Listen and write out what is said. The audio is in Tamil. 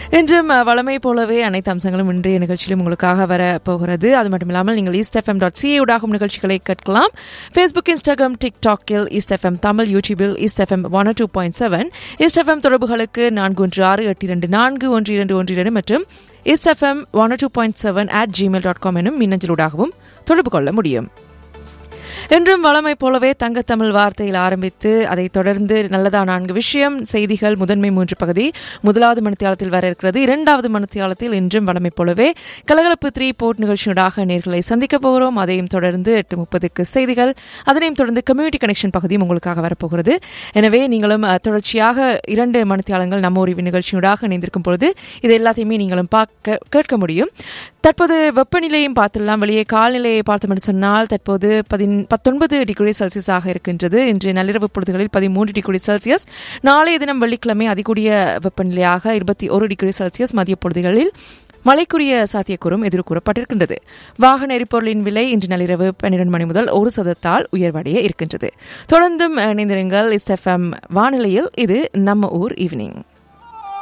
இன்றும் அஹ், வழமை போலவே அனைத்து அம்சங்களும் இன்றைய நிகழ்ச்சியிலும் உங்களுக்காக வர போகிறது அது மட்டும் இல்லாமல் நீங்கள் ஈஸ்ட் எஃப்எம் டாட் சிஏ ஊடாகும் நிகழ்ச்சிகளை கேட்கலாம் ஃபேஸ்புக் இன்ஸ்டாகிராம் டிக்டாக்கில் ஈஸ்ட் எஃப்எம் தமிழ் யூடியூபில் East FM one two point seven East FM தொடர்புகளுக்கு நான்கு ஒன்று ஆறு எட்டு இரண்டு நான்கு ஒன்று இரண்டு ஒன்று இரண்டு மற்றும் East FM one two point seven at Gmail dot com எனும் மின்னஞ்சலூடாகவும் தொடர்பு கொள்ள முடியும் என்றும் வளமை போலவே தங்கத்தமிழ் வார்த்தையில் ஆரம்பித்து அதைத் தொடர்ந்து நல்லதா நான்கு விஷயம் செய்திகள் முதன்மை மூன்று பகுதி முதலாவது மணித்தியாலத்தில் வர இருக்கிறது இரண்டாவது மணித்தியாலத்தில் இன்றும் வளமை போலவே கலகலப்பு த்ரீ போர்ட் நிகழ்ச்சியூடாக நேர்களை சந்திக்க போகிறோம் அதையும் தொடர்ந்து எட்டு முப்பதுக்கு செய்திகள் அதனையும் தொடர்ந்து கம்யூனிட்டி கனெக்ஷன் பகுதியும் உங்களுக்காக வரப்போகிறது எனவே நீங்களும் அஹ், தொடர்ச்சியாக இரண்டு மணித்தியாலங்கள் நம்ம உரிவு நிகழ்ச்சியூடாக இணைந்திருக்கும் பொழுது இது எல்லாத்தையுமே நீங்களும் பார்க்க கேட்க முடியும் தற்போது வெப்பநிலையும் பார்த்துடலாம் வெளியே கால்நிலையை பார்த்தோம் என்று சொன்னால் தற்போது பதின் பத்தொன்பது டிகிரி செல்சியஸாக இருக்கின்றது இன்று நள்ளிரவு பொழுதுகளில் பதிமூன்று டிகிரி செல்சியஸ் நாளைய தினம் வெள்ளிக்கிழமை அதிகூடிய வெப்பநிலையாக இருபத்தி ஒரு டிகிரி செல்சியஸ் மதிய பொழுதுகளில் மழைக்குரிய சாத்தியக்கூறும் எதிர்கூறப்பட்டிருக்கின்றது வாகன எரிபொருளின் விலை இன்று நள்ளிரவு பன்னிரண்டு மணி முதல் ஒரு சதத்தால் உயர்வடைய இருக்கின்றது தொடர்ந்தும் இணைந்திருங்கள் இஸ்எஃப்எம் வானிலையில் இது நம்ம ஊர் ஈவினிங்